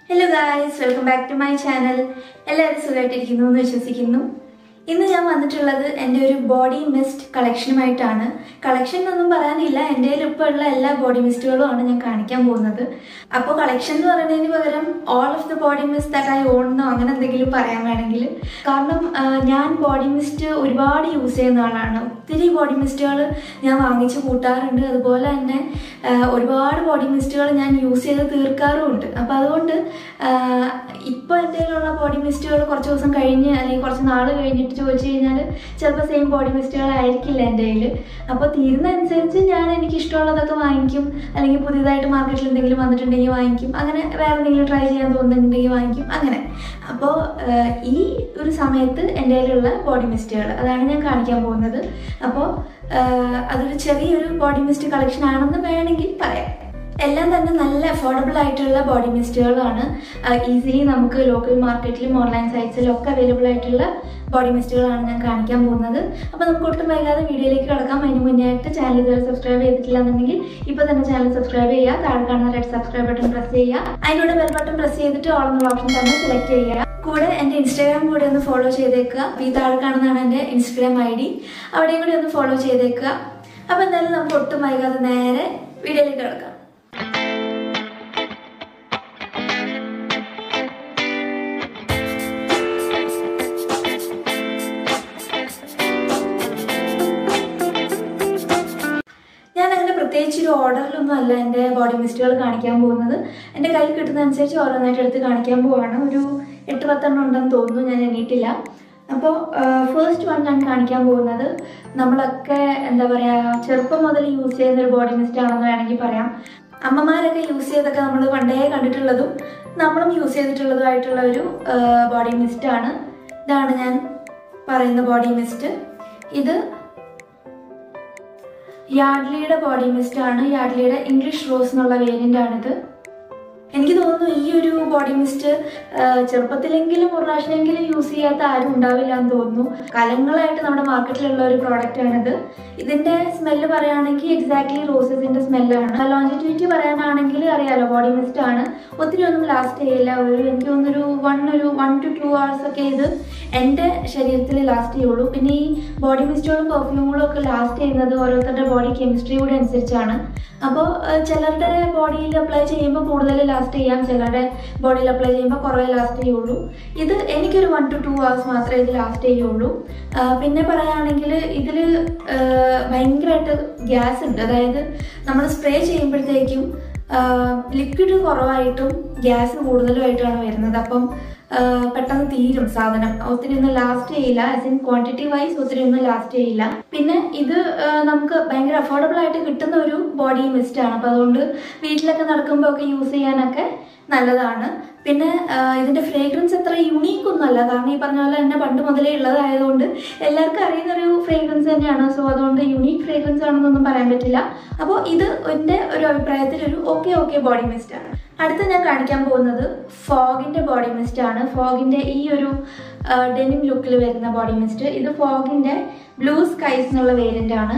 hello guys welcome back to my channel എല്ലാവരും സുഖമായിട്ടിരിക്കുന്നു എന്ന് വിശ്വസിക്കുന്നു ഇന്ന് ഞാൻ വന്നിട്ടുള്ളത് എൻ്റെ ഒരു ബോഡി മിസ്റ്റ് കളക്ഷനുമായിട്ടാണ് കളക്ഷൻ എന്നൊന്നും പറയാനില്ല എൻ്റെ കയ്യിൽ ഇപ്പോൾ ഉള്ള എല്ലാ ബോഡി മിസ്റ്റുകളുമാണ് ഞാൻ കാണിക്കാൻ പോകുന്നത് അപ്പോൾ കളക്ഷൻ എന്ന് പറയുന്നതിന് പകരം all of the body mist that I own എന്നോ അങ്ങനെ എന്തെങ്കിലും പറയാൻ വേണമെങ്കിൽ കാരണം ആ, ഞാൻ ബോഡി മിസ്റ്റ് ഒരുപാട് യൂസ് ചെയ്യുന്ന ആളാണ് ഒത്തിരി ബോഡി മിസ്റ്റുകൾ ഞാൻ വാങ്ങിച്ച് കൂട്ടാറുണ്ട് അതുപോലെ തന്നെ ആ, ഒരുപാട് ബോഡി മിസ്റ്റുകൾ ഞാൻ യൂസ് ചെയ്ത് തീർക്കാറുമുണ്ട് അപ്പോൾ അതുകൊണ്ട് ഇപ്പോൾ എൻ്റെ കയ്യിലുള്ള ബോഡി മിസ്റ്റുകൾ കുറച്ച് ദിവസം കഴിഞ്ഞ് അല്ലെങ്കിൽ കുറച്ച് നാൾ കഴിഞ്ഞിട്ട് ചോദിച്ചു കഴിഞ്ഞാൽ ചിലപ്പോൾ സെയിം ബോഡി മിസ്റ്റുകളായിരിക്കില്ല എൻ്റെ കയ്യിൽ അപ്പോൾ തീരുന്ന അനുസരിച്ച് ഞാൻ എനിക്ക് ഇഷ്ടമുള്ളതൊക്കെ വാങ്ങിക്കും അല്ലെങ്കിൽ പുതിയതായിട്ട് മാർക്കറ്റിൽ എന്തെങ്കിലും വന്നിട്ടുണ്ടെങ്കിൽ വാങ്ങിക്കും അങ്ങനെ വേറെ എന്തെങ്കിലും ട്രൈ ചെയ്യാൻ തോന്നുന്നുണ്ടെങ്കിൽ വാങ്ങിക്കും അങ്ങനെ അപ്പോൾ ഈ ഒരു സമയത്ത് എൻ്റെ കയ്യിലുള്ള ബോഡി മിസ്റ്റുകൾ അതാണ് ഞാൻ കാണിക്കാൻ പോകുന്നത് അപ്പോൾ അതൊരു ചെറിയൊരു ബോഡി മിസ്റ്റ് കളക്ഷൻ ആണെന്ന് വേണമെങ്കിൽ പറയാം എല്ലാം തന്നെ നല്ല അഫോർഡബിൾ ആയിട്ടുള്ള ബോഡി മിസ്റ്റുകളാണ് ഈസിലി നമുക്ക് ലോക്കൽ മാർക്കറ്റിലും ഓൺലൈൻ സൈറ്റ്സിലും ഒക്കെ അവൈലബിൾ ആയിട്ടുള്ള ബോഡി മിസ്റ്റുകളാണ് ഞാൻ കാണിക്കാൻ പോകുന്നത് അപ്പോൾ നമുക്ക് ഒട്ടും വൈകാതെ വീഡിയോയിലേക്ക് കിടക്കാം അതിന് മുന്നേ ആയിട്ട് ചാനൽ ഇതുവരെ സബ്സ്ക്രൈബ് ചെയ്തിട്ടില്ല എന്നുണ്ടെങ്കിൽ ഇപ്പോൾ തന്നെ ചാനൽ സബ്സ്ക്രൈബ് ചെയ്യുക താഴെ കാണുന്ന റെഡ് സബ്സ്ക്രൈബ് ബട്ടൺ പ്രസ് ചെയ്യുക അതിലൂടെ ബെൽ ബട്ടൺ പ്രസ് ചെയ്തിട്ട് ഓൾ എന്നുള്ള ഓപ്ഷൻ തന്നെ സെലക്ട് ചെയ്യുക കൂടെ എൻ്റെ ഇൻസ്റ്റാഗ്രാം കൂടെ ഒന്ന് ഫോളോ ചെയ്തേക്കുക ഈ താഴെ കാണുന്നതാണ് എൻ്റെ ഇൻസ്റ്റാഗ്രാം ഐ ഡി അവിടെയും കൂടി ഒന്ന് ഫോളോ ചെയ്തേക്കുക അപ്പോൾ എന്തായാലും നമുക്ക് ഒട്ടും വൈകാതെ നേരെ വീഡിയോയിലേക്ക് കിടക്കാം ഞാൻ അങ്ങനെ പ്രത്യേകിച്ച് ഒരു ഓർഡറിലൊന്നും അല്ല എൻ്റെ ബോഡി മിസ്റ്റുകൾ കാണിക്കാൻ പോകുന്നത് എൻ്റെ കയ്യിൽ കിട്ടുന്ന അനുസരിച്ച് ഓരോന്നായിട്ട് എടുത്ത് കാണിക്കാൻ പോവാണ് ഒരു എട്ട് പത്തെണ്ണം ഉണ്ടെന്ന് തോന്നുന്നു ഞാൻ എണീറ്റില്ല അപ്പോൾ ഫസ്റ്റ് വൺ ഞാൻ കാണിക്കാൻ പോകുന്നത് നമ്മളൊക്കെ എന്താ പറയുക ചെറുപ്പം മുതൽ യൂസ് ചെയ്യുന്ന ഒരു ബോഡി മിസ്റ്റ് ആണെന്ന് വേണമെങ്കിൽ പറയാം അമ്മമാരൊക്കെ യൂസ് ചെയ്തൊക്കെ നമ്മൾ പണ്ടേ കണ്ടിട്ടുള്ളതും നമ്മളും യൂസ് ചെയ്തിട്ടുള്ളതുമായിട്ടുള്ള ഒരു ബോഡി മിസ്റ്റ് ആണ് ഇതാണ് ഞാൻ പറയുന്ന ബോഡി മിസ്റ്റ് ഇത് യാഡ്ലിയുടെ ബോഡി മിസ്റ്റ് ആണ് യാഡ്ലിയുടെ ഇംഗ്ലീഷ് റോസ് എന്നുള്ള വേരിയന്റ് ആണിത് എനിക്ക് തോന്നുന്നു ഈ ഒരു ബോഡി മിസ്റ്റ് ചെറുപ്പത്തിലെങ്കിലും ഒരു പ്രാവശ്യമെങ്കിലും യൂസ് ചെയ്യാത്ത ആരും ഉണ്ടാവില്ല എന്ന് തോന്നുന്നു കാലങ്ങളായിട്ട് നമ്മുടെ മാർക്കറ്റിലുള്ള ഒരു പ്രോഡക്റ്റ് ആണിത് ഇതിന്റെ സ്മെല്ല് പറയുകയാണെങ്കിൽ എക്സാക്ട്ലി റോസസിന്റെ സ്മെല്ലാണ് ലോഞ്ചിറ്റിവിറ്റി പറയാനാണെങ്കിൽ അറിയാലോ ബോഡി മിസ്റ്റ് ആണ് ഒത്തിരി ഒന്നും ലാസ്റ്റ് ചെയ്യില്ല ഒരു എനിക്ക് തോന്നുന്നൊരു വൺ ഒരു വൺ ടു ടു അവേഴ്സ് ഒക്കെ ഇത് എൻ്റെ ശരീരത്തിൽ ലാസ്റ്റ് ചെയ്യുള്ളൂ പിന്നെ ഈ ബോഡി മിസ്റ്റുകളും പെർഫ്യൂമുകളും ഒക്കെ ലാസ്റ്റ് ചെയ്യുന്നത് ഓരോരുത്തരുടെ ബോഡി കെമിസ്ട്രി കൂടെ അനുസരിച്ചാണ് അപ്പോൾ ചിലരുടെ ബോഡിയിൽ അപ്ലൈ ചെയ്യുമ്പോൾ കൂടുതൽ ലാസ്റ്റ് ചെയ്യാം ചിലരുടെ ബോഡിയിൽ അപ്ലൈ ചെയ്യുമ്പോൾ കുറവേ ലാസ്റ്റ് ചെയ്യുള്ളൂ ഇത് എനിക്കൊരു വൺ ടു ടു അവേഴ്സ് മാത്രമേ ഇത് ലാസ്റ്റ് ചെയ്യുള്ളൂ ആ, പിന്നെ പറയുകയാണെങ്കിൽ ഇതിൽ ഭയങ്കരമായിട്ട് ഗ്യാസ് ഉണ്ട് അതായത് നമ്മൾ സ്പ്രേ ചെയ്യുമ്പോഴത്തേക്കും ലിക്വിഡ് കുറവായിട്ടും ഗ്യാസ് കൂടുതലുമായിട്ടാണ് വരുന്നത് അപ്പം ആ, പെട്ടെന്ന് തീരും സാധനം ഒത്തിരി ഒന്നും ലാസ്റ്റ് ചെയ്യില്ല ആസ് ഇൻ ക്വാണ്ടിറ്റി വൈസ് ഒത്തിരി ഒന്നും ലാസ്റ്റ് ചെയ്യില്ല പിന്നെ ഇത് ആ, നമുക്ക് ഭയങ്കര അഫോർഡബിൾ ആയിട്ട് കിട്ടുന്ന ഒരു ബോഡി മിസ്റ്റ് ആണ് അപ്പോൾ അതുകൊണ്ട് വീട്ടിലൊക്കെ നടക്കുമ്പോൾ ഒക്കെ യൂസ് ചെയ്യാനൊക്കെ നല്ലതാണ് പിന്നെ ആ, ഇതിന്റെ ഫ്രേഗ്രൻസ് അത്ര യുണീക്ക് ഒന്നുമല്ല കാരണം ഈ പറഞ്ഞ പോലെ തന്നെ പണ്ട് മുതലേ ഉള്ളതായതുകൊണ്ട് എല്ലാവർക്കും അറിയുന്ന ഒരു ഫ്രേഗ്രൻസ് തന്നെയാണ് സോ അതുകൊണ്ട് യുണീക്ക് ഫ്രേഗ്രൻസ് ആണെന്നൊന്നും പറയാൻ പറ്റില്ല അപ്പോൾ ഇത് എൻ്റെ ഒരു അഭിപ്രായത്തിൽ ഒരു ഓക്കെ ഓക്കെ ബോഡി മിസ്റ്റ് ആണ് അടുത്ത ഞാൻ കാണിക്കാൻ പോകുന്നത് ഫോഗിന്റെ ബോഡി മിസ്റ്റ് ആണ് ഫോഗിന്റെ ഈ ഒരു ഡെനിം ലുക്കിൽ വരുന്ന ബോഡി മിസ്റ്റ് ഇത് ഫോഗിന്റെ ബ്ലൂ സ്കൈസ് എന്നുള്ള വേരിയന്റ് ആണ്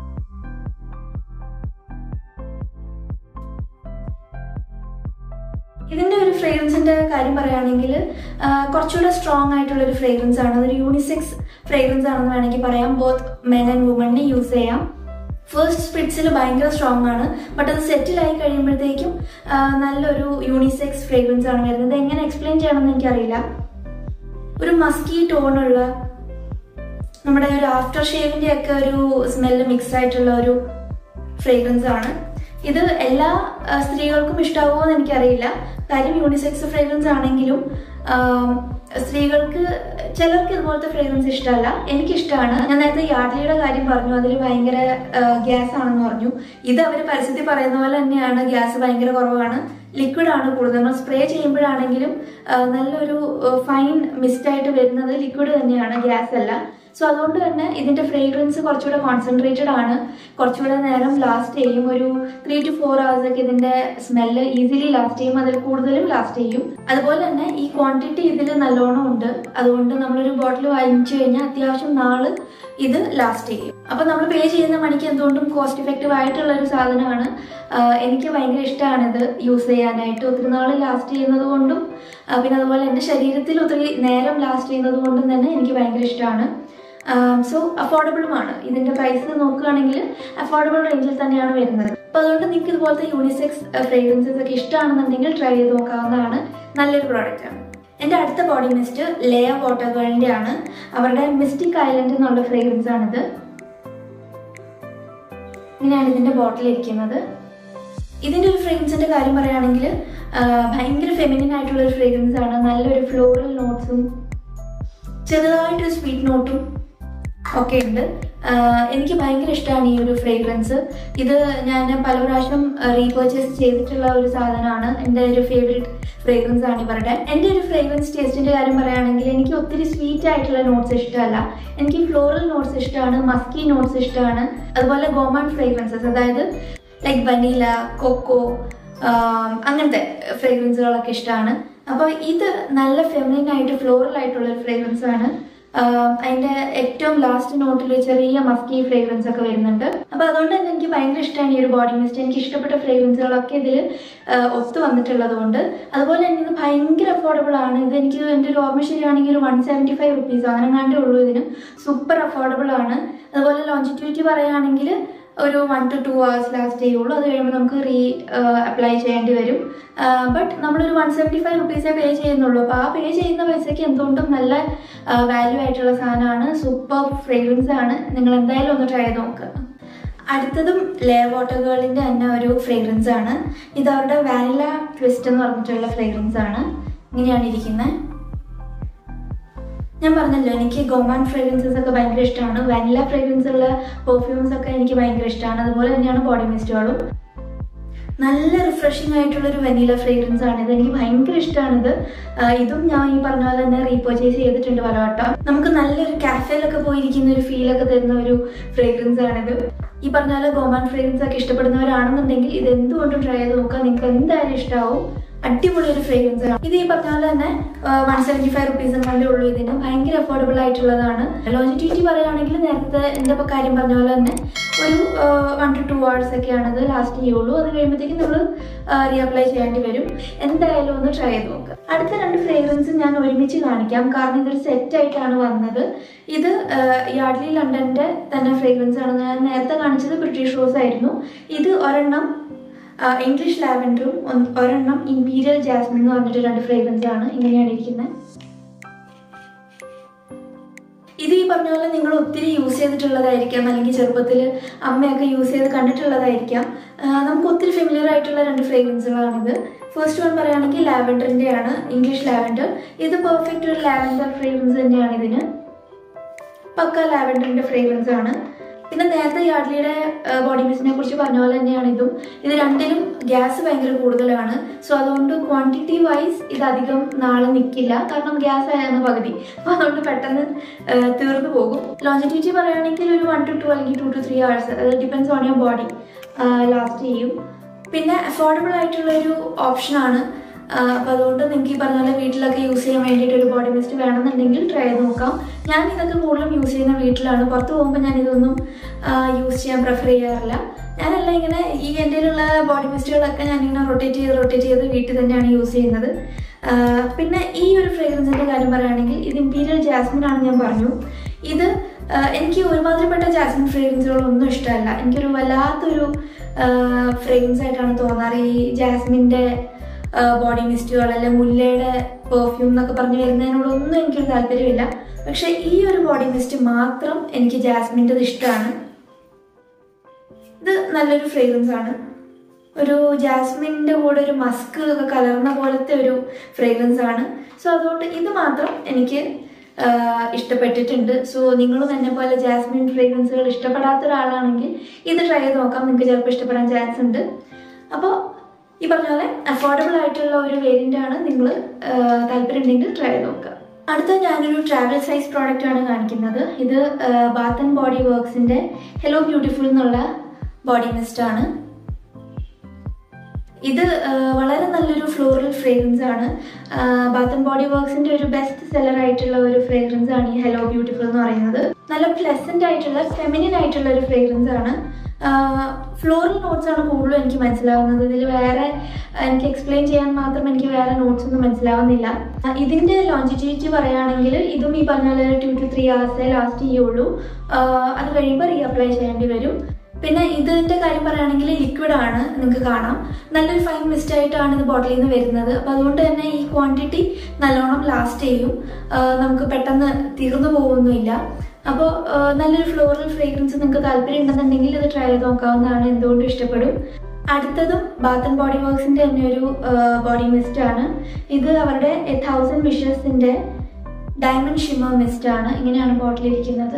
ഇതിന്റെ ഒരു ഫ്രേഗ്രൻസിന്റെ കാര്യം പറയുകയാണെങ്കിൽ ആ, കുറച്ചുകൂടെ സ്ട്രോങ് ആയിട്ടുള്ള ഒരു ഫ്രേഗ്രൻസ് ആണ് അതൊരു യൂണിസെക്സ് ഫ്രേഗ്രൻസ് ആണെന്ന് വേണമെങ്കിൽ പറയാം ബോത്ത് മെൻ ആൻഡ് വുമണിന് യൂസ് ചെയ്യാം ഫസ്റ്റ് സ്പിറ്റ്സിൽ ഭയങ്കര സ്ട്രോങ് ആണ് ബട്ട് അത് സെറ്റിലായി കഴിയുമ്പോഴത്തേക്കും ആ, നല്ലൊരു യൂണിസെക്സ് ഫ്രേഗ്രൻസ് ആണ് വരുന്നത് എങ്ങനെ എക്സ്പ്ലെയിൻ ചെയ്യണമെന്ന് എനിക്കറിയില്ല ഒരു മസ്കി ടോണുള്ള നമ്മുടെ ഒരു ആഫ്റ്റർ ഷേവിന്റെ ഒക്കെ ഒരു സ്മെല്ല് മിക്സ് ആയിട്ടുള്ള ഒരു ഫ്രേഗ്രൻസ് ആണ് ഇത് എല്ലാ ആ, സ്ത്രീകൾക്കും ഇഷ്ടാവുമോ എന്ന് എനിക്കറിയില്ല കാര്യം യൂണിസെക്സ് ഫ്രേഗ്രൻസ് ആണെങ്കിലും ആം, സ്ത്രീകൾക്ക് ചിലർക്ക് ഇതുപോലത്തെ ഫ്രേഗ്രൻസ് ഇഷ്ടമല്ല എനിക്കിഷ്ടമാണ് ഞാൻ നേരത്തെ യാഡ്ലിയുടെ കാര്യം പറഞ്ഞു അതിൽ ഭയങ്കര ഗ്യാസ് ആണെന്ന് പറഞ്ഞു ഇത് അവർ പരസ്യത്തിൽ പറയുന്ന പോലെ തന്നെയാണ് ഗ്യാസ് ഭയങ്കര കുറവാണ് ലിക്വിഡ് ആണ് കൂടുതൽ നമ്മൾ സ്പ്രേ ചെയ്യുമ്പോഴാണെങ്കിലും ആ, നല്ലൊരു ഫൈൻ മിസ്റ്റ് ആയിട്ട് വരുന്നത് ലിക്വിഡ് തന്നെയാണ് ഗ്യാസ് അല്ല സോ അതുകൊണ്ട് തന്നെ ഇതിന്റെ ഫ്രേഗ്രൻസ് കുറച്ചുകൂടെ കോൺസെൻട്രേറ്റഡ് ആണ് കുറച്ചുകൂടെ നേരം ലാസ്റ്റ് ചെയ്യും ഒരു ത്രീ ടു ഫോർ അവേഴ്സ് ഒക്കെ ഇതിന്റെ സ്മെല്ല് ഈസിലി ലാസ്റ്റ് ചെയ്യും അതിൽ കൂടുതലും ലാസ്റ്റ് ചെയ്യും അതുപോലെ തന്നെ ഈ ക്വാണ്ടിറ്റി ഇതിൽ നല്ലോണം ഉണ്ട് അതുകൊണ്ട് നമ്മളൊരു ബോട്ടിൽ വാങ്ങിച്ചു കഴിഞ്ഞാൽ അത്യാവശ്യം നാള് ഇത് ലാസ്റ്റ് ചെയ്യും അപ്പൊ നമ്മൾ പേ ചെയ്യുന്ന മണിക്ക് എന്തുകൊണ്ടും കോസ്റ്റ് ഇഫക്റ്റീവ് ആയിട്ടുള്ള ഒരു സാധനമാണ് ആഹ് എനിക്ക് ഭയങ്കര ഇഷ്ടമാണ് ഇത് യൂസ് ചെയ്യാനായിട്ട് ഒത്തിരി നാൾ ലാസ്റ്റ് ചെയ്യുന്നത് കൊണ്ടും ആഹ് പിന്നെ അതുപോലെ എൻ്റെ ശരീരത്തിൽ ഒത്തിരി നേരം ലാസ്റ്റ് ചെയ്യുന്നത് കൊണ്ടും തന്നെ എനിക്ക് ഭയങ്കര ഇഷ്ടമാണ് സോ അഫോർഡബിളുമാണ് ഇതിന്റെ പ്രൈസ് നോക്കുകയാണെങ്കിൽ അഫോർഡബിൾ റേഞ്ചിൽ തന്നെയാണ് വരുന്നത് അപ്പോൾ അതുകൊണ്ട് നിങ്ങൾക്ക് ഇതുപോലത്തെ യൂണിസെക്സ് ഫ്രേഗ്രൻസസ് ഒക്കെ ഇഷ്ടമാണെന്നുണ്ടെങ്കിൽ ട്രൈ ചെയ്ത് നോക്കാവുന്നതാണ് നല്ലൊരു പ്രോഡക്റ്റ് ആണ് എൻ്റെ അടുത്ത ബോഡി മിസ്റ്റ് ലെയ വാട്ടർഗേളിൻ്റെ ആണ് അവരുടെ മിസ്റ്റിക് ഐലൻഡ് എന്നുള്ള ഫ്രേഗ്രൻസ് ആണിത് ഇങ്ങനെയാണ് ഇതിന്റെ ബോട്ടിൽ ഇരിക്കുന്നത് ഇതിന്റെ ഒരു ഫ്രേഗ്രൻസിന്റെ കാര്യം പറയുകയാണെങ്കിൽ ഭയങ്കര ഫെമിനിൻ ആയിട്ടുള്ള ഒരു ഫ്രേഗ്രൻസ് ആണ് നല്ലൊരു ഫ്ലോറൽ നോട്ട്സും ചെറുതായിട്ടൊരു സ്വീറ്റ് നോട്ടും ഒക്കെ ഉണ്ട് ആഹ് എനിക്ക് ഭയങ്കര ഇഷ്ടമാണ് ഈ ഒരു ഫ്രേഗ്രൻസ് ഇത് ഞാൻ പല പ്രാവശ്യം റീപർച്ചേസ് ചെയ്തിട്ടുള്ള ഒരു സാധനമാണ് എൻ്റെ ഒരു ഫേവറേറ്റ് ഫ്രേഗ്രൻസ് ആണ് ഇവരുടെ എൻ്റെ ഒരു ഫ്രേഗ്രൻസ് ടേസ്റ്റിന്റെ കാര്യം പറയുകയാണെങ്കിൽ എനിക്ക് ഒത്തിരി സ്വീറ്റ് ആയിട്ടുള്ള നോട്ട്സ് ഇഷ്ടമല്ല എനിക്ക് ഫ്ലോറൽ നോട്ട്സ് ഇഷ്ടമാണ് മസ്കി നോട്ട്സ് ഇഷ്ടമാണ് അതുപോലെ ഗോമാൻ ഫ്രേഗ്രൻസസ് അതായത് ലൈക്ക് വനീല കൊക്കോ അങ്ങനത്തെ ഫ്രേഗ്രൻസുകളൊക്കെ ഇഷ്ടമാണ് അപ്പോൾ ഇത് നല്ല ഫെമിനിൻ ആയിട്ട് ഫ്ലോറൽ ആയിട്ടുള്ള ഒരു ഫ്രേഗ്രൻസ് ആണ് ആഹ് അതിന്റെ ഏറ്റവും ലാസ്റ്റ് നോട്ടിൽ ചെറിയ മസ്കി ഫ്രേഗ്രൻസ് ഒക്കെ വരുന്നുണ്ട് അപ്പൊ അതുകൊണ്ട് തന്നെ എനിക്ക് ഭയങ്കര ഇഷ്ടമാണ് ഈ ഒരു ബോഡി മിസ്റ്റ് എനിക്ക് ഇഷ്ടപ്പെട്ട ഫ്രേഗ്രൻസുകളൊക്കെ ഇതിൽ ഒത്തു വന്നിട്ടുള്ളത് കൊണ്ട് അതുപോലെ തന്നെ ഇത് ഭയങ്കര അഫോർഡബിൾ ആണ് ഇത് എനിക്ക് എൻ്റെ ഒരു ഓർമ്മ ശരിയാണെങ്കിൽ ഒരു വൺ സെവൻറ്റി ഫൈവ് റുപ്പീസ് അങ്ങനെ കണ്ടേ ഉള്ളൂ ഇതിന് സൂപ്പർ അഫോർഡബിൾ ആണ് അതുപോലെ ലോഞ്ചിറ്റ്യൂറ്റി പറയുകയാണെങ്കിൽ ഒരു one two two hours last ചെയ്യുള്ളൂ അത് കഴിയുമ്പോൾ നമുക്ക് റീ അപ്ലൈ ചെയ്യേണ്ടി വരും ബട്ട് നമ്മളൊരു വൺ സെവൻറ്റി ഫൈവ് റുപ്പീസേ പേ ചെയ്യുന്നുള്ളൂ അപ്പോൾ ആ പേ ചെയ്യുന്ന പൈസയ്ക്ക് എന്തുകൊണ്ടും നല്ല വാല്യൂ ആയിട്ടുള്ള സാധനമാണ് സൂപ്പർ ഫ്രേഗ്രൻസ് ആണ് നിങ്ങൾ എന്തായാലും ഒന്ന് ട്രൈ ചെയ്ത് നോക്കുക അടുത്തതും ലേ വാട്ടർ ഗേളിൻ്റെ തന്നെ ഒരു ഫ്രേഗ്രൻസ് ആണ് ഇത് അവരുടെ വാനില ട്വിസ്റ്റ് എന്ന് പറഞ്ഞിട്ടുള്ള ഫ്രേഗ്രൻസ് ആണ് ഇങ്ങനെയാണ് ഇരിക്കുന്നത് ഞാൻ പറഞ്ഞല്ലോ എനിക്ക് ഗോമാൻ ഫ്രേഗ്രൻസസ് ഒക്കെ ഭയങ്കര ഇഷ്ടമാണ് വാനില ഫ്രേഗ്രൻസ് ഉള്ള പെർഫ്യൂംസ് ഒക്കെ എനിക്ക് ഭയങ്കര ഇഷ്ടമാണ് അതുപോലെ തന്നെയാണ് ബോഡി മിസ്റ്റുകളും നല്ല റിഫ്രഷിംഗ് ആയിട്ടുള്ള ഒരു വനീല ഫ്രേഗ്രൻസ് ആണ് ഇത് എനിക്ക് ഭയങ്കര ഇഷ്ടമാണിത് ഇതും ഞാൻ ഈ പറഞ്ഞ പോലെ തന്നെ റീപർച്ചേസ് ചെയ്തിട്ടുണ്ട് പലവട്ടം നമുക്ക് നല്ലൊരു കാഫേലൊക്കെ പോയിരിക്കുന്ന ഒരു ഫീൽ ഒക്കെ തരുന്ന ഒരു ഫ്രേഗ്രൻസ് ആണിത് ഈ പറഞ്ഞ പോലെ ഗോമാൻ ഫ്രേഗ്രൻസ് ഒക്കെ ഇഷ്ടപ്പെടുന്നവരാണെന്നുണ്ടെങ്കിൽ ഇത് എന്തുകൊണ്ടും ട്രൈ ചെയ്ത് നോക്കുക നിങ്ങൾക്ക് എന്തായാലും ഇഷ്ടമാവും അടിപൊളി ഒരു ഫ്രേഗ്രൻസ് ആണ് ഇത് ഈ പറഞ്ഞ പോലെ തന്നെ വൺ സെവൻറ്റി ഫൈവ് റുപ്പീസും കണ്ടേ ഉള്ളൂ ഇതിന് ഭയങ്കര അഫോർഡബിൾ ആയിട്ടുള്ളതാണ് ലോഞ്ചിറ്റിവിറ്റി പറയുകയാണെങ്കിൽ നേരത്തെ എൻ്റെ ഇപ്പൊ കാര്യം പറഞ്ഞ പോലെ തന്നെ ഒരു വൺ ടു ടു അവേഴ്സ് ഒക്കെയാണ് ഇത് ലാസ്റ്റ് ചെയ്യുള്ളൂ അത് കഴിയുമ്പോഴത്തേക്കും നമ്മൾ റീഅപ്ലൈ ചെയ്യേണ്ടി വരും എന്തായാലും ഒന്ന് ട്രൈ ചെയ്ത് നോക്കുക അടുത്ത രണ്ട് ഫ്രേഗ്രൻസ് ഞാൻ ഒരുമിച്ച് കാണിക്കാം കാരണം ഇതൊരു സെറ്റ് ആയിട്ടാണ് വന്നത് ഇത് യാർഡ്ലി ലണ്ടന്റെ തന്നെ ഫ്രേഗ്രൻസ് ആണ് ഞാൻ നേരത്തെ കാണിച്ചത് ബ്രിട്ടീഷ് റോസ് ആയിരുന്നു ഇത് ഒരെണ്ണം ഇംഗ്ലീഷ് ലാവൻഡറും ഒരെണ്ണം ഇമ്പീരിയൽ ജാസ്മിൻ എന്ന് പറഞ്ഞിട്ട് രണ്ട് ഫ്രേഗ്രൻസ് ആണ് ഇങ്ങനെയാണ് ഇരിക്കുന്നത് ഇത് ഈ പറഞ്ഞ പോലെ നിങ്ങൾ ഒത്തിരി യൂസ് ചെയ്തിട്ടുള്ളതായിരിക്കാം അല്ലെങ്കിൽ ചെറുപ്പത്തിൽ അമ്മയൊക്കെ യൂസ് ചെയ്ത് കണ്ടിട്ടുള്ളതായിരിക്കാം നമുക്ക് ഒത്തിരി ഫെമിലിയർ ആയിട്ടുള്ള രണ്ട് ഫ്രേഗ്രൻസുകളാണിത് ഫസ്റ്റ് വൺ പറയുകയാണെങ്കിൽ ലാവൻഡറിൻ്റെ ആണ് ഇംഗ്ലീഷ് ലാവൻഡർ ഇത് പെർഫെക്റ്റ് ഒരു ലാവൻഡർ ഫ്രേഗ്രൻസ് തന്നെയാണ് ഇതിന് പക്ക ലാവൻഡറിൻ്റെ ഫ്രേഗ്രൻസ് ആണ് പിന്നെ നേരത്തെ യാഡ്ലിയുടെ ബോഡി മിസിനെ കുറിച്ച് പറഞ്ഞ പോലെ തന്നെയാണ് ഇതും ഇത് രണ്ടിലും ഗ്യാസ് ഭയങ്കര കൂടുതലാണ് സോ അതുകൊണ്ട് ക്വാണ്ടിറ്റി വൈസ് ഇത് അധികം നാളെ നിൽക്കില്ല കാരണം ഗ്യാസ് ആയിരുന്നു പകുതി അപ്പോൾ അതുകൊണ്ട് പെട്ടെന്ന് തീർന്നു പോകും ലോഞ്ചിറ്റിവിറ്റി പറയുകയാണെങ്കിൽ ഒരു വൺ ടു ടു അല്ലെങ്കിൽ ടു ടു ത്രീ അവേഴ്സ് അത് depends on your body last ചെയ്യും പിന്നെ അഫോർഡബിൾ ആയിട്ടുള്ള ഒരു ഓപ്ഷനാണ് അപ്പോൾ അതുകൊണ്ട് നിങ്ങൾക്ക് ഈ പറഞ്ഞ പോലെ വീട്ടിലൊക്കെ യൂസ് ചെയ്യാൻ വേണ്ടിയിട്ട് ഒരു ബോഡി മിസ്റ്റ് വേണമെന്നുണ്ടെങ്കിൽ ട്രൈ ചെയ്ത് നോക്കാം ഞാൻ ഇതൊക്കെ കൂടുതലും യൂസ് ചെയ്യുന്ന വീട്ടിലാണ് പുറത്ത് പോകുമ്പോൾ ഞാൻ ഇതൊന്നും യൂസ് ചെയ്യാൻ പ്രിഫർ ചെയ്യാറില്ല ഞാനല്ല ഇങ്ങനെ ഈ എൻ്റെ ബോഡി മിസ്റ്റുകളൊക്കെ ഞാനിങ്ങനെ റൊട്ടേറ്റ് ചെയ്ത് റൊട്ടേറ്റ് ചെയ്ത് വീട്ടിൽ തന്നെയാണ് യൂസ് ചെയ്യുന്നത് പിന്നെ ഈ ഒരു ഫ്രേഗ്രൻസിൻ്റെ കാര്യം പറയുകയാണെങ്കിൽ ഇത് ഇമ്പീരിയൽ ജാസ്മിൻ ആണ് ഞാൻ പറഞ്ഞു ഇത് എനിക്ക് ഒരുമാതിരിപ്പെട്ട ജാസ്മിൻ ഫ്രേഗ്രൻസുകളൊന്നും ഇഷ്ടമല്ല എനിക്കൊരു വല്ലാത്തൊരു ഫ്രേഗ്രൻസ് ആയിട്ടാണ് തോന്നാറ് ഈ ജാസ്മിൻ്റെ ബോഡി മിസ്റ്റുകൾ അല്ലെങ്കിൽ മുല്ലയുടെ പെർഫ്യൂം എന്നൊക്കെ പറഞ്ഞു വരുന്നതിനോടൊന്നും എനിക്കൊരു താല്പര്യമില്ല പക്ഷെ ഈ ഒരു ബോഡി മിസ്റ്റ് മാത്രം എനിക്ക് ജാസ്മിൻ്റെ ഇഷ്ടമാണ് ഇത് നല്ലൊരു ഫ്രേഗ്രൻസ് ആണ് ഒരു ജാസ്മിൻ്റെ കൂടെ ഒരു മസ്ക് ഒക്കെ കലർന്ന പോലത്തെ ഒരു ഫ്രേഗ്രൻസ് ആണ് സോ അതുകൊണ്ട് ഇത് മാത്രം എനിക്ക് ഇഷ്ടപ്പെട്ടിട്ടുണ്ട് സോ നിങ്ങളും എന്നെ പോലെ ജാസ്മിൻ ഫ്രേഗ്രൻസുകൾ ഇഷ്ടപ്പെടാത്ത ഒരാളാണെങ്കിൽ ഇത് ട്രൈ ചെയ്ത് നോക്കാം നിങ്ങൾക്ക് ചിലപ്പോൾ ഇഷ്ടപ്പെടാൻ ചാൻസ് ഉണ്ട് അപ്പോൾ ഈ പറഞ്ഞ പോലെ അഫോർഡബിൾ ആയിട്ടുള്ള ഒരു വേരിയൻ്റ് ആണ് നിങ്ങൾ താല്പര്യം ഉണ്ടെങ്കിൽ ട്രൈ ചെയ്ത് നോക്കുക അടുത്ത ഞാനൊരു ട്രാവൽ സൈസ് പ്രോഡക്റ്റ് ആണ് കാണിക്കുന്നത് ഇത് ബാത്ത് ആൻഡ് ബോഡി വർക്ക്സിൻ്റെ ഹെലോ ബ്യൂട്ടിഫുൾ എന്നുള്ള ബോഡി മിസ്റ്റ് ആണ് ഇത് ആ, വളരെ നല്ലൊരു ഫ്ലോറൽ ഫ്രേഗ്രൻസ് ആണ് ബാത്ത് ആൻഡ് ബോഡി വർക്ക്സിന്റെ ഒരു ബെസ്റ്റ് സെല്ലർ ആയിട്ടുള്ള ഒരു ഫ്രേഗ്രൻസ് ആണ് ഈ ഹെലോ ബ്യൂട്ടിഫുൾ എന്ന് പറയുന്നത് നല്ല പ്ലസന്റ് ആയിട്ടുള്ള ഫെമിനിൻ ആയിട്ടുള്ള ഒരു ഫ്രേഗ്രൻസ് ആണ് ഫ്ലോറൽ നോട്ട്സ് ആണ് കൂടുതലും എനിക്ക് മനസ്സിലാവുന്നത് ഇതിൽ വേറെ ആ, എനിക്ക് എക്സ്പ്ലെയിൻ ചെയ്യാൻ മാത്രം എനിക്ക് വേറെ നോട്ട്സ് ഒന്നും മനസ്സിലാവുന്നില്ല ആ, ഇതിന്റെ ലോഞ്ചിറ്റിവിറ്റി പറയുകയാണെങ്കിൽ ഇതും ഈ പറഞ്ഞ പോലെ ടു ടു ത്രീ ഹവേഴ്സേ ലാസ്റ്റ് ചെയ്യുള്ളൂ ആ, അത് കഴിയുമ്പോൾ റീ അപ്ലൈ ചെയ്യേണ്ടി വരും പിന്നെ ഇതിന്റെ കാര്യം പറയുകയാണെങ്കിൽ ലിക്വിഡ് ആണ് നിങ്ങൾക്ക് കാണാം നല്ലൊരു ഫൈൻ മിസ്റ്റ് ആയിട്ടാണ് ഇത് ബോട്ടിലിൽ നിന്ന് വരുന്നത് അപ്പം അതുകൊണ്ട് തന്നെ ഈ ക്വാണ്ടിറ്റി നല്ലോണം ലാസ്റ്റ് ചെയ്യും ആ, നമുക്ക് പെട്ടെന്ന് തീർന്നു പോകുന്നില്ല അപ്പോൾ നല്ലൊരു ഫ്ലോറൽ ഫ്രേഗ്രൻസ് നിങ്ങൾക്ക് താല്പര്യം ഉണ്ടെന്നുണ്ടെങ്കിൽ ഇത് ട്രൈ ചെയ്ത് നോക്കാവുന്നതാണ് എന്തുകൊണ്ടും ഇഷ്ടപ്പെടും അടുത്തതും ബാത്ത് ആൻഡ് ബോഡി വർക്ക്സിന്റെ തന്നെ ഒരു ബോഡി മിസ്റ്റ് ആണ് ഇത് അവരുടെ തൗസൻഡ് വിഷസിന്റെ ഡയമണ്ട് ഷിമർ മിസ്റ്റ് ആണ് ഇങ്ങനെയാണ് ബോട്ടിലിരിക്കുന്നത്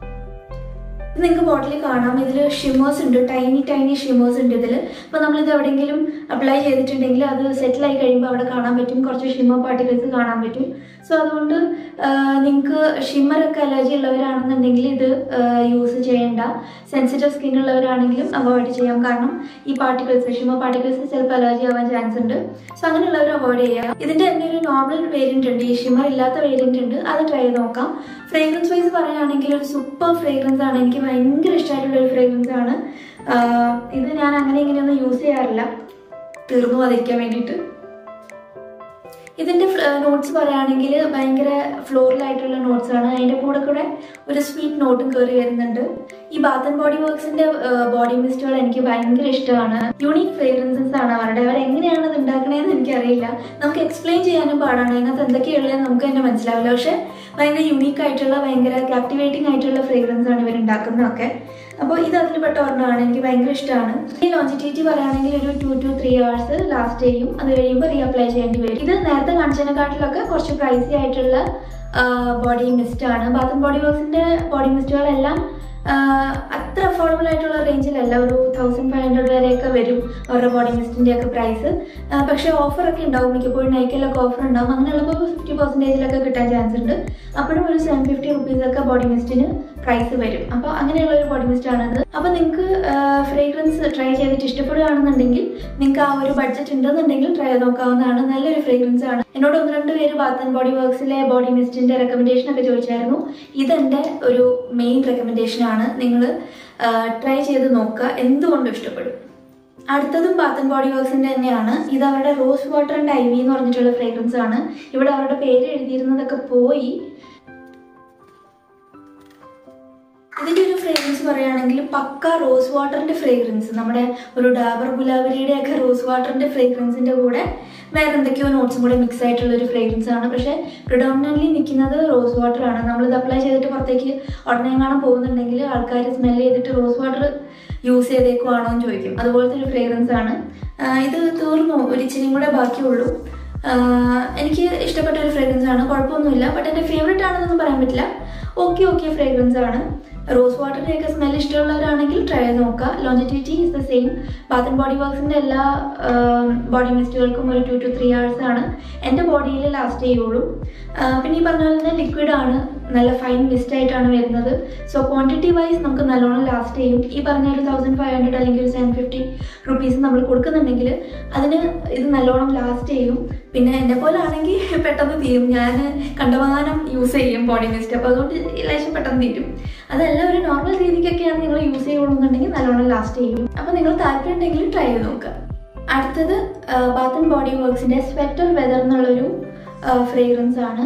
ഇത് നിങ്ങൾക്ക് ബോട്ടിൽ കാണാം ഇതിൽ ഷിമേഴ്സ് ഉണ്ട് ടൈനി ടൈനി ഷിമേഴ്സ് ഉണ്ട് ഇതിൽ അപ്പോൾ നമ്മളിത് എവിടെയെങ്കിലും അപ്ലൈ ചെയ്തിട്ടുണ്ടെങ്കിൽ അത് സെറ്റിൽ ആയി കഴിയുമ്പോൾ അവിടെ കാണാൻ പറ്റും കുറച്ച് ഷിമർ പാർട്ടിക്കിൾസ് കാണാൻ പറ്റും സോ അതുകൊണ്ട് നിങ്ങൾക്ക് ഷിമ്മറൊക്കെ അലർജി ഉള്ളവരാണെന്നുണ്ടെങ്കിൽ ഇത് യൂസ് ചെയ്യേണ്ട സെൻസിറ്റീവ് സ്കിൻ ഉള്ളവരാണെങ്കിലും അവോയ്ഡ് ചെയ്യാം കാരണം ഈ പാർട്ടിക്കിൾസ് ഷിമർ പാർട്ടിക്കിൾസ് ചിലപ്പോൾ അലർജി ആവാൻ ചാൻസ് ഉണ്ട് സോ അങ്ങനെയുള്ളവർ അവോയ്ഡ് ചെയ്യാം ഇതിന്റെ തന്നെ ഒരു നോർമൽ വേരിയന്റ് ഉണ്ട് ഈ ഷിമർ ഇല്ലാത്ത വേരിയന്റ് ഉണ്ട് അത് ട്രൈ ചെയ്ത് നോക്കാം ഫ്രേഗ്രൻസ് വൈസ് പറയുകയാണെങ്കിൽ ഒരു സൂപ്പർ ഫ്രേഗ്രൻസ് ആണ് എനിക്ക് ഭയങ്കര ഇഷ്ടമായിട്ടുള്ള ഒരു ഫ്രേഗ്രൻസ് ആണ് ആഹ് ഇത് ഞാൻ അങ്ങനെ ഇങ്ങനെയൊന്നും യൂസ് ചെയ്യാറില്ല തീർന്നു പോകാതിരിക്കാൻ വേണ്ടിയിട്ട് ഇതിന്റെ നോട്ട്സ് പറയുകയാണെങ്കിൽ ഭയങ്കര ഫ്ലോറൽ ആയിട്ടുള്ള നോട്ട്സ് ആണ് അതിന്റെ കൂടെ കൂടെ ഒരു സ്വീറ്റ് നോട്ടും കയറി വരുന്നുണ്ട് ഈ ബാത്ത് ആൻഡ് ബോഡി വർക്ക്സിന്റെ ബോഡി മിസ്റ്റുകൾ എനിക്ക് ഭയങ്കര ഇഷ്ടമാണ് യൂണീക് ഫ്രേഗ്രൻസസ് ആണ് അവരുടെ അവർ എങ്ങനെയാണ് ഇത് ഉണ്ടാക്കണതെന്ന് എനിക്കറിയില്ല നമുക്ക് എക്സ്പ്ലെയിൻ ചെയ്യാനും പാടാണ് അതിനകത്ത് എന്തൊക്കെയുള്ളതെന്ന് നമുക്ക് തന്നെ മനസ്സിലാവില്ല പക്ഷെ ഭയങ്കര യുണീക്ക് ആയിട്ടുള്ള ഭയങ്കര ക്യാപ്റ്റിവേറ്റിംഗ് ആയിട്ടുള്ള ഫ്രേഗ്രൻസ് ആണ് ഇവർ ഉണ്ടാക്കുന്നതൊക്കെ അപ്പോൾ ഇത് അതിൽ പെട്ട ഒരെണ്ണമാണ് എനിക്ക് ഭയങ്കര ഇഷ്ടമാണ് ഈ ലോഞ്ചിറ്റിവിറ്റി പറയുകയാണെങ്കിൽ ഒരു two two three hours last ചെയ്യും അത് കഴിയുമ്പോൾ റീ അപ്ലൈ ചെയ്യേണ്ടി വരും ഇത് നേരത്തെ കാണിച്ചതിനെക്കാട്ടിലൊക്കെ കുറച്ച് പ്രൈസി ആയിട്ടുള്ള ബോഡി മിസ്റ്റ് ആണ് ബാത്ത് ആൻഡ് ബോഡി വർക്ക്സിന്റെ ബോഡി മിസ്റ്റുകളെല്ലാം ആഹ് അത്ര അഫോർഡബിൾ ആയിട്ടുള്ള റേഞ്ചിലല്ല ഒരു തൗസൻഡ് ഫൈവ് ഹൺഡ്രഡ് വരെയൊക്കെ വരും അവരുടെ ബോഡി മിസ്റ്റിന്റെ ഒക്കെ പ്രൈസ് പക്ഷേ ഓഫറൊക്കെ ഉണ്ടാവും മിക്കപ്പോഴും നൈക്കിലൊക്കെ ഓഫർ ഉണ്ടാവും അങ്ങനെയുള്ളപ്പോൾ ഫിഫ്റ്റി പെർസെൻറ്റേജിലൊക്കെ കിട്ടാൻ ചാൻസ് ഉണ്ട് അപ്പോഴും ഒരു സെവൻ ഫിഫ്റ്റി റുപ്പീസ് ഒക്കെ ബോഡി മിസ്റ്റിന് പ്രൈസ് വരും അപ്പോൾ അങ്ങനെയുള്ള ഒരു ബോഡി മിസ്റ്റ് ആണത് അപ്പോൾ നിങ്ങൾക്ക് ഫ്രേഗ്രൻസ് ട്രൈ ചെയ്തിട്ട് ഇഷ്ടപ്പെടുകയാണെന്നുണ്ടെങ്കിൽ നിങ്ങൾക്ക് ആ ഒരു ബഡ്ജറ്റ് ഉണ്ടെന്നുണ്ടെങ്കിൽ ട്രൈ ചെയ്ത് നോക്കാവുന്നതാണ് നല്ലൊരു ഫ്രേഗ്രൻസ് ആണ് എന്നോട് ഒന്ന് രണ്ട് പേര് ബാത്ത് ആൻഡ് ബോഡി വർക്ക്സിലെ ബോഡി മിസ്റ്റിന്റെ റെക്കമെൻഡേഷൻ ഒക്കെ ചോദിച്ചായിരുന്നു ഇതെന്റെ ഒരു മെയിൻ റെക്കമെൻഡേഷൻ ആണ് നിങ്ങൾ ട്രൈ ചെയ്ത് നോക്കുക എന്തുകൊണ്ടും ഇഷ്ടപ്പെടും അടുത്തതും ബാത്ത് ആൻഡ് ബോഡി വർക്ക്സിന്റെ തന്നെയാണ് ഇത് അവരുടെ റോസ് വാട്ടർ ആൻഡ് ഐവി എന്ന് പറഞ്ഞിട്ടുള്ള ഫ്രേഗ്രൻസ് ആണ് ഇവിടെ അവരുടെ പേര് എഴുതിയിരുന്നതൊക്കെ പോയി ഇതിന്റെ ഒരു ഫ്രേഗ്രൻസ് പറയുകയാണെങ്കിൽ പക്ക റോസ് വാട്ടറിന്റെ ഫ്രേഗ്രൻസ് നമ്മുടെ ഒരു ഡാബർ ഗുലാബരിയുടെ ഒക്കെ റോസ് വാട്ടറിന്റെ ഫ്രേഗ്രൻസിന്റെ കൂടെ വേറെ എന്തൊക്കെയോ നോട്ട്സും കൂടെ മിക്സ് ആയിട്ടുള്ള ഒരു ഫ്രേഗ്രൻസ് ആണ് പക്ഷേ പ്രിഡോമിനൻ്റ്ലി നിൽക്കുന്നത് റോസ് വാട്ടർ ആണ് നമ്മളിത് അപ്ലൈ ചെയ്തിട്ട് പുറത്തേക്ക് ഉടനെ കാണാൻ പോകുന്നുണ്ടെങ്കിൽ ആൾക്കാർ സ്മെൽ ചെയ്തിട്ട് റോസ് വാട്ടർ യൂസ് ചെയ്തേക്കുവാണോ എന്ന് ചോദിക്കും അതുപോലത്തെ ഒരു ഫ്രേഗ്രൻസ് ആണ് ആ, ഇത് തീർന്നു ഒരു ഇച്ചിരിയും കൂടെ ബാക്കിയുള്ളൂ ആഹ് എനിക്ക് ഇഷ്ടപ്പെട്ട ഒരു ഫ്രേഗ്രൻസ് ആണ് കുഴപ്പമൊന്നുമില്ല ബട്ട് എൻ്റെ ഫേവറേറ്റ് ആണെന്നൊന്നും പറയാൻ പറ്റില്ല ഓക്കെ ഓക്കെ ഫ്രേഗ്രൻസ് ആണ് റോസ് വാട്ടറിന്റെ ഒക്കെ സ്മെൽ ഇഷ്ടമുള്ളവരാണെങ്കിൽ ട്രൈ ചെയ്ത് നോക്കുക longevity is the same bath and body വർക്ക്സിന്റെ എല്ലാ ബോഡി മിസ്റ്റുകൾക്കും ഒരു ടു ടു ത്രീ hours ആണ് എൻ്റെ ബോഡിയിൽ ലാസ്റ്റ് ചെയ്യുള്ളൂ ആഹ് പിന്നെ ഈ പറഞ്ഞ പോലെ തന്നെ ലിക്വിഡ് ആണ് നല്ല ഫൈൻ മിസ്റ്റ് ആയിട്ടാണ് വരുന്നത് സോ ക്വാണ്ടിറ്റി വൈസ് നമുക്ക് നല്ലോണം ലാസ്റ്റ് ചെയ്യും ഈ പറഞ്ഞ ഒരു തൗസൻഡ് ഫൈവ് ഹൺഡ്രഡ് അല്ലെങ്കിൽ ഒരു സെവൻ ഫിഫ്റ്റി റുപ്പീസ് നമ്മൾ കൊടുക്കുന്നുണ്ടെങ്കിൽ അതിന് ഇത് നല്ലോണം ലാസ്റ്റ് ചെയ്യും പിന്നെ എന്നെ പോലെ ആണെങ്കിൽ പെട്ടെന്ന് തീരും ഞാൻ കണ്ടമാനം യൂസ് ചെയ്യും ബോഡി മിസ്റ്റ് അപ്പോൾ അതുകൊണ്ട് ലേശം പെട്ടെന്ന് തീരും അതല്ല ഒരു നോർമൽ രീതിക്കൊക്കെയാണ് നിങ്ങൾ യൂസ് ചെയ്യുള്ളൂന്നുണ്ടെങ്കിൽ നല്ലോണം ലാസ്റ്റ് ചെയ്യും അപ്പോൾ നിങ്ങൾ താല്പര്യം ഉണ്ടെങ്കിൽ ട്രൈ ചെയ്ത് നോക്കുക അടുത്തത് ബാത്ത് ആൻഡ് ബോഡി വർക്ക്സിന്റെ സ്വെറ്റർ വെതർ എന്നുള്ളൊരു ഫ്രേഗ്രൻസ് ആണ്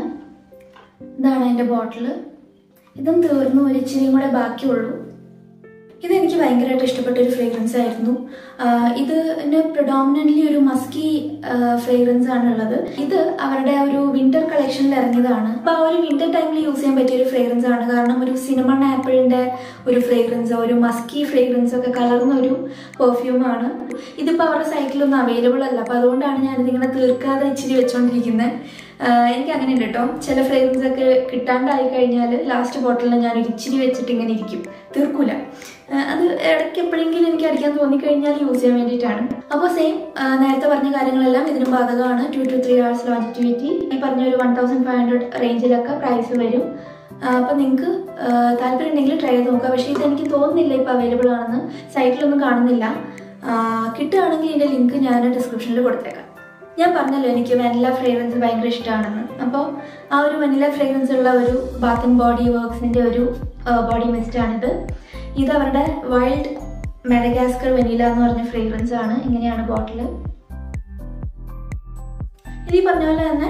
ഇതാണ് എൻ്റെ ബോട്ടിൽ ഇതും തീർന്നു ഒരു ഇച്ചിരിയും കൂടെ ബാക്കിയുള്ളൂ ഇതെനിക്ക് ഭയങ്കരമായിട്ട് ഇഷ്ടപ്പെട്ട ഒരു ഫ്രേഗ്രൻസ് ആയിരുന്നു ആഹ് ഇത് പ്രൊഡോമിനൻ്റ്ലി ഒരു മസ്കി ഫ്രേഗ്രൻസ് ആണ് ഉള്ളത് ഇത് അവരുടെ ഒരു വിന്റർ കളക്ഷനിൽ ഇറങ്ങിയതാണ് അപ്പൊ ആ ഒരു വിന്റർ ടൈമിൽ യൂസ് ചെയ്യാൻ പറ്റിയ ഒരു ഫ്രേഗ്രൻസ് ആണ് കാരണം ഒരു സിനമൺ ആപ്പിളിന്റെ ഒരു ഫ്രേഗ്രൻസ് ഒരു മസ്കി ഫ്രേഗ്രൻസ് ഒക്കെ കലർന്ന ഒരു പെർഫ്യൂം ആണ് ഇതിപ്പോ അവരുടെ സൈറ്റിലൊന്നും അവൈലബിൾ അല്ല അപ്പൊ അതുകൊണ്ടാണ് ഞാനിത് ഇങ്ങനെ തീർക്കാതെ ഇച്ചിരി വെച്ചോണ്ടിരിക്കുന്നത് ആഹ് എനിക്ക് അങ്ങനെ ഉണ്ട് കേട്ടോ ചില ഫ്രേഗ്രൻസ് ഒക്കെ കിട്ടാണ്ടായി കഴിഞ്ഞാൽ ലാസ്റ്റ് ബോട്ടിലിൽ ഞാൻ ഒരു ഇച്ചിരി വെച്ചിട്ട് ഇങ്ങനെ ഇരിക്കും തീർക്കൂല ആഹ് അത് ഇടയ്ക്ക് എപ്പോഴെങ്കിലും എനിക്ക് അടിക്കാൻ തോന്നിക്കഴിഞ്ഞാൽ യൂസ് ചെയ്യാൻ വേണ്ടിയിട്ടാണ് അപ്പോൾ സെയിം നേരത്തെ പറഞ്ഞ കാര്യങ്ങളെല്ലാം ഇതിനും ബാധകമാണ് two two three hours longevity ഈ പറഞ്ഞ ഒരു വൺ തൗസൻഡ് ഫൈവ് ഹൺഡ്രഡ് റേഞ്ചിലൊക്കെ പ്രൈസ് വരും അപ്പം നിങ്ങൾക്ക് താല്പര്യം ഉണ്ടെങ്കിൽ ട്രൈ ചെയ്ത് നോക്കുക പക്ഷേ ഇത് എനിക്ക് തോന്നുന്നില്ല ഇപ്പോൾ അവൈലബിൾ ആണെന്ന് സൈറ്റിലൊന്നും കാണുന്നില്ല കിട്ടുകയാണെങ്കിൽ ഇതിൻ്റെ ലിങ്ക് ഞാൻ ഡിസ്ക്രിപ്ഷനിൽ കൊടുത്തേക്കാം ഞാൻ പറഞ്ഞല്ലോ എനിക്ക് വെനില ഫ്രേഗ്രൻസ് ഭയങ്കര ഇഷ്ടമാണെന്ന് അപ്പോൾ ആ ഒരു വെനില ഫ്രേഗ്രൻസ് ഉള്ള ഒരു ബാത്ത് ആൻഡ് ബോഡി വർക്ക്സിൻ്റെ ഒരു ബോഡി മിസ്റ്റാണിത് ഇത് അവരുടെ വൈൽഡ് മെഡഗാസ്കർ വെനില എന്ന് പറഞ്ഞ ഫ്രേഗ്രൻസ് ആണ് ഇങ്ങനെയാണ് ബോട്ടിൽ ഇത് ഈ പറഞ്ഞ പോലെ തന്നെ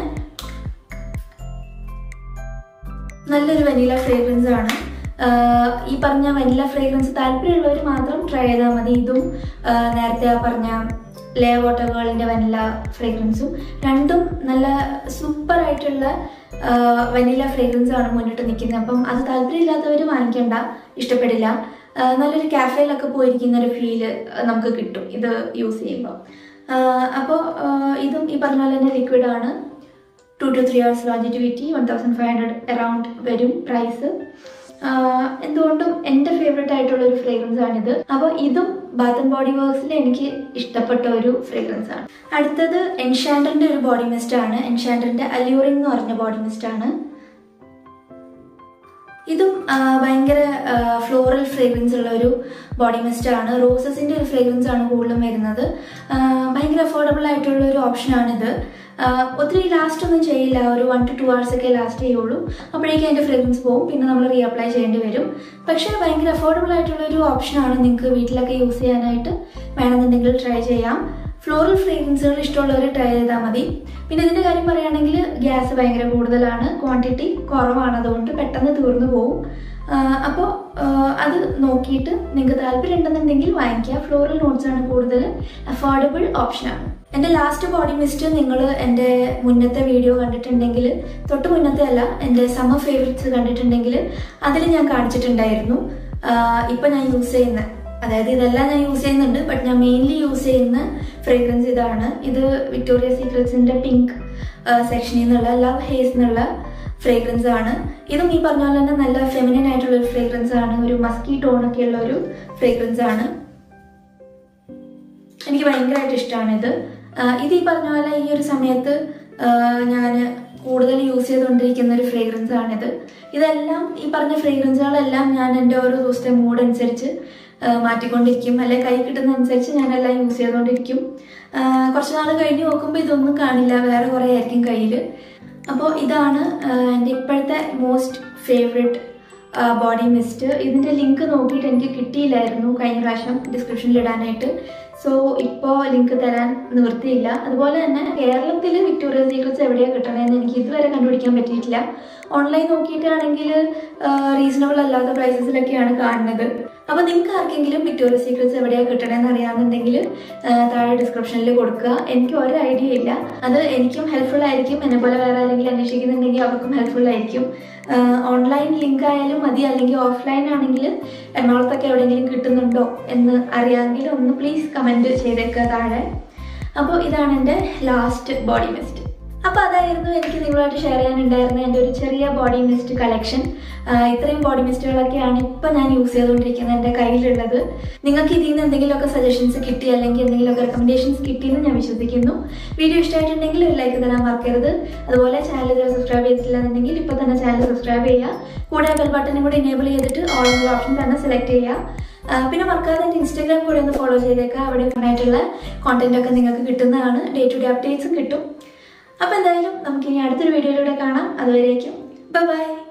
നല്ലൊരു വെനില ഫ്രേഗ്രൻസ് ആണ് ആഹ് ഈ പറഞ്ഞ വെനില ഫ്രേഗ്രൻസ് താല്പര്യമുള്ളവർ മാത്രം ട്രൈ ചെയ്താൽ മതി ഇതും ആഹ് നേരത്തെ ആ പറഞ്ഞ ലേ വാട്ടർ ഗേളിൻ്റെ വെനില ഫ്രേഗ്രൻസും രണ്ടും നല്ല സൂപ്പർ ആയിട്ടുള്ള വെനില ഫ്രേഗ്രൻസ് ആണ് മുന്നിട്ട് നിൽക്കുന്നത് അപ്പം അത് താല്പര്യമില്ലാത്തവർ വാങ്ങിക്കണ്ട ഇഷ്ടപ്പെടില്ല ആഹ് നല്ലൊരു കാഫേയിലൊക്കെ പോയിരിക്കുന്ന ഒരു ഫീല് നമുക്ക് കിട്ടും ഇത് യൂസ് ചെയ്യുമ്പോൾ അപ്പോൾ ഇതും ഈ പറഞ്ഞ പോലെ തന്നെ ലിക്വിഡ് ആണ് two two three hours longevity one thousand five hundred around വരും പ്രൈസ് എന്തുകൊണ്ടും എൻ്റെ ഫേവറേറ്റ് ആയിട്ടുള്ള ഒരു ഫ്രേഗ്രൻസ് ആണിത് അപ്പോൾ ഇതും ബാത്ത് ആൻഡ് ബോഡി വർക്ക്സിൽ എനിക്ക് ഇഷ്ടപ്പെട്ട ഒരു ഫ്രേഗ്രൻസ് ആണ് അടുത്തത് എൻഷാൻഡറിൻ്റെ ഒരു ബോഡി മിസ്റ്റ് ആണ് എൻഷാൻഡറിൻ്റെ അല്യൂറിംഗ് എന്ന് പറഞ്ഞ ബോഡി മിസ്റ്റ് ആണ് ഇതും ആ, ഭയങ്കര ഫ്ലോറൽ ഫ്രേഗ്രൻസ് ഉള്ള ഒരു ബോഡി മിസ്റ്റ് ആണ് റോസസിന്റെ ഒരു ഫ്രേഗ്രൻസ് ആണ് കൂടുതലും വരുന്നത് ആ, ഭയങ്കര അഫോർഡബിൾ ആയിട്ടുള്ള ഒരു ഓപ്ഷനാണിത് ആ, ഒത്തിരി ലാസ്റ്റ് ഒന്നും ചെയ്യില്ല ഒരു വൺ ടു ടു hours ഒക്കെ ലാസ്റ്റ് ചെയ്യുള്ളൂ അപ്പോഴേക്കും അതിന്റെ ഫ്രേഗ്രൻസ് പോകും പിന്നെ നമ്മൾ റീഅപ്ലൈ ചെയ്യേണ്ടി വരും പക്ഷേ ഭയങ്കര അഫോർഡബിൾ ആയിട്ടുള്ള ഒരു ഓപ്ഷനാണ് നിങ്ങൾക്ക് വീട്ടിലൊക്കെ യൂസ് ചെയ്യാനായിട്ട് വേണമെന്നുണ്ടെങ്കിൽ ട്രൈ ചെയ്യാം ഫ്ലോറൽ ഫ്രേഗ്രൻസുകൾ ഇഷ്ടമുള്ളവർ ട്രൈ ചെയ്താൽ മതി പിന്നെ ഇതിന്റെ കാര്യം പറയുകയാണെങ്കിൽ ഗ്യാസ് ഭയങ്കര കൂടുതലാണ് ക്വാണ്ടിറ്റി കുറവാണ് അതുകൊണ്ട് പെട്ടെന്ന് തീർന്നു പോകും അപ്പോൾ അത് നോക്കിയിട്ട് നിങ്ങൾക്ക് താല്പര്യം ഉണ്ടെന്നുണ്ടെങ്കിൽ വാങ്ങിക്കുക ഫ്ലോറൽ നോട്ട്സ് ആണ് കൂടുതൽ അഫോർഡബിൾ ഓപ്ഷനാണ് എൻ്റെ ലാസ്റ്റ് ബോഡി മിസ്റ്റ് നിങ്ങൾ എൻ്റെ മുന്നത്തെ വീഡിയോ കണ്ടിട്ടുണ്ടെങ്കിൽ തൊട്ട് മുന്നത്തെ അല്ല എൻ്റെ സമ്മർ ഫേവറേറ്റ്സ് കണ്ടിട്ടുണ്ടെങ്കിൽ അതിൽ ഞാൻ കാണിച്ചിട്ടുണ്ടായിരുന്നു ഇപ്പം ഞാൻ യൂസ് ചെയ്യുന്ന അതായത് ഇതെല്ലാം ഞാൻ യൂസ് ചെയ്യുന്നുണ്ട് ബട്ട് ഞാൻ മെയിൻലി യൂസ് ചെയ്യുന്ന ഫ്രേഗ്രൻസ് ഇതാണ് ഇത് വിക്ടോറിയ സീക്രട്സിന്റെ പിങ്ക് സെക്ഷനിൽ നിന്നുള്ള ലവ് ഹേസ് എന്നുള്ള ഫ്രേഗ്രൻസ് ആണ് ഇതും ഈ പറഞ്ഞ പോലെ തന്നെ നല്ല ഫെമിനൻ ആയിട്ടുള്ള ഒരു ഫ്രേഗ്രൻസ് ആണ് ഒരു മസ്കി ടോൺ ഒക്കെ ഉള്ള ഒരു ഫ്രേഗ്രൻസ് ആണ് എനിക്ക് ഭയങ്കരമായിട്ട് ഇഷ്ടമാണ് ഇത് ആഹ് ഇത് ഈ പറഞ്ഞ പോലെ ഈ ഒരു സമയത്ത് ഞാൻ കൂടുതൽ യൂസ് ചെയ്തുകൊണ്ടിരിക്കുന്ന ഒരു ഫ്രേഗ്രൻസ് ആണിത് ഇതെല്ലാം ഈ പറഞ്ഞ ഫ്രേഗ്രൻസുകളെല്ലാം ഞാൻ എൻ്റെ ഓരോ ദിവസത്തെ മൂഡ് അനുസരിച്ച് ആഹ് മാറ്റിക്കൊണ്ടിരിക്കും അല്ലെ കൈ കിട്ടുന്ന അനുസരിച്ച് ഞാനെല്ലാം യൂസ് ചെയ്തുകൊണ്ടിരിക്കും ആഹ് കുറച്ച് നാൾ കഴിഞ്ഞ് നോക്കുമ്പോൾ ഇതൊന്നും കാണില്ല വേറെ കുറേ ആയിരിക്കും കയ്യിൽ അപ്പോൾ ഇതാണ് ആഹ് എൻ്റെ ഇപ്പോഴത്തെ മോസ്റ്റ് ഫേവറേറ്റ് ബോഡി മിസ്റ്റ് ഇതിൻ്റെ ലിങ്ക് നോക്കിയിട്ട് എനിക്ക് കിട്ടിയില്ലായിരുന്നു കഴിഞ്ഞ പ്രാവശ്യം ഡിസ്ക്രിപ്ഷനിൽ ഇടാനായിട്ട് സോ ഇപ്പോൾ ലിങ്ക് തരാൻ നിവൃത്തിയില്ല അതുപോലെ തന്നെ കേരളത്തിൽ വിക്ടോറിയ സീക്രട്സ് എവിടെയാണ് കിട്ടണമെന്ന് എനിക്ക് ഇതുവരെ കണ്ടുപിടിക്കാൻ പറ്റിയിട്ടില്ല ഓൺലൈൻ നോക്കിയിട്ടാണെങ്കിൽ റീസണബിൾ അല്ലാത്ത പ്രൈസസിലൊക്കെയാണ് കാണുന്നത് അപ്പോൾ നിങ്ങൾക്ക് ആർക്കെങ്കിലും വിക്ടോറിയ സീക്രട്സ് എവിടെയാണ് കിട്ടണമെന്ന് അറിയാമെന്നുണ്ടെങ്കിൽ താഴെ ഡിസ്ക്രിപ്ഷനിൽ കൊടുക്കുക എനിക്ക് ഒരു ഐഡിയ ഇല്ല അത് എനിക്കും ഹെൽപ്ഫുൾ ആയിരിക്കും എന്നെ പോലെ വേറെ ആരെങ്കിലും അന്വേഷിക്കുന്നുണ്ടെങ്കിൽ അവർക്കും ഹെൽപ്ഫുൾ ആയിരിക്കും ഓൺലൈൻ ലിങ്ക് ആയാലും മതി അല്ലെങ്കിൽ ഓഫ്ലൈൻ ആണെങ്കിൽ എറണാകുളത്തൊക്കെ എവിടെയെങ്കിലും കിട്ടുന്നുണ്ടോ എന്ന് അറിയാമെങ്കിൽ ഒന്ന് പ്ലീസ് കമൻറ്റ് ചെയ്തേക്കുക താഴെ അപ്പോൾ ഇതാണ് എൻ്റെ ലാസ്റ്റ് ബോഡി മിസ്റ്റ് അപ്പോൾ അതായിരുന്നു എനിക്ക് നിങ്ങളുമായിട്ട് ഷെയർ ചെയ്യാനുണ്ടായിരുന്ന എൻ്റെ ഒരു ചെറിയ ബോഡി മിസ്റ്റ് കളക്ഷൻ ഇത്രയും ബോഡി മിസ്റ്റുകളൊക്കെയാണ് ഇപ്പോൾ ഞാൻ യൂസ് ചെയ്തുകൊണ്ടിരിക്കുന്നത് എൻ്റെ കയ്യിലുള്ളത് നിങ്ങൾക്ക് ഇതിൽ നിന്ന് എന്തെങ്കിലുമൊക്കെ സജഷൻസ് കിട്ടി അല്ലെങ്കിൽ എന്തെങ്കിലുമൊക്കെ റെക്കമെൻഡേഷൻസ് കിട്ടിയെന്ന് ഞാൻ വിശ്വസിക്കുന്നു വീഡിയോ ഇഷ്ടമായിട്ടുണ്ടെങ്കിൽ ഒരു ലൈക്ക് തരാൻ മറക്കരുത് അതുപോലെ ചാനൽ ഇതുവരെ സബ്സ്ക്രൈബ് ചെയ്തിട്ടില്ലാന്നുണ്ടെങ്കിൽ ഇപ്പോൾ തന്നെ ചാനൽ സബ്സ്ക്രൈബ് ചെയ്യുക കൂടെ ബെൽ ബട്ടനും കൂടി എനേബിൾ ചെയ്തിട്ട് ഓൾ എന്നുള്ള ഓപ്ഷൻ തന്നെ സെലക്ട് ചെയ്യുക ആ, പിന്നെ മറക്കാതെ എൻ്റെ ഇൻസ്റ്റാഗ്രാം കൂടെ ഒന്ന് ഫോളോ ചെയ്തേക്കുക അവിടെ ആയിട്ടുള്ള കോണ്ടന്റ് ഒക്കെ നിങ്ങൾക്ക് കിട്ടുന്നതാണ് ഡേ ടു ഡേ അപ്ഡേറ്റ്സും കിട്ടും അപ്പോൾ എന്തായാലും നമുക്ക് ഇനി അടുത്തൊരു വീഡിയോയിലൂടെ കാണാം അതുവരേക്കും ബൈ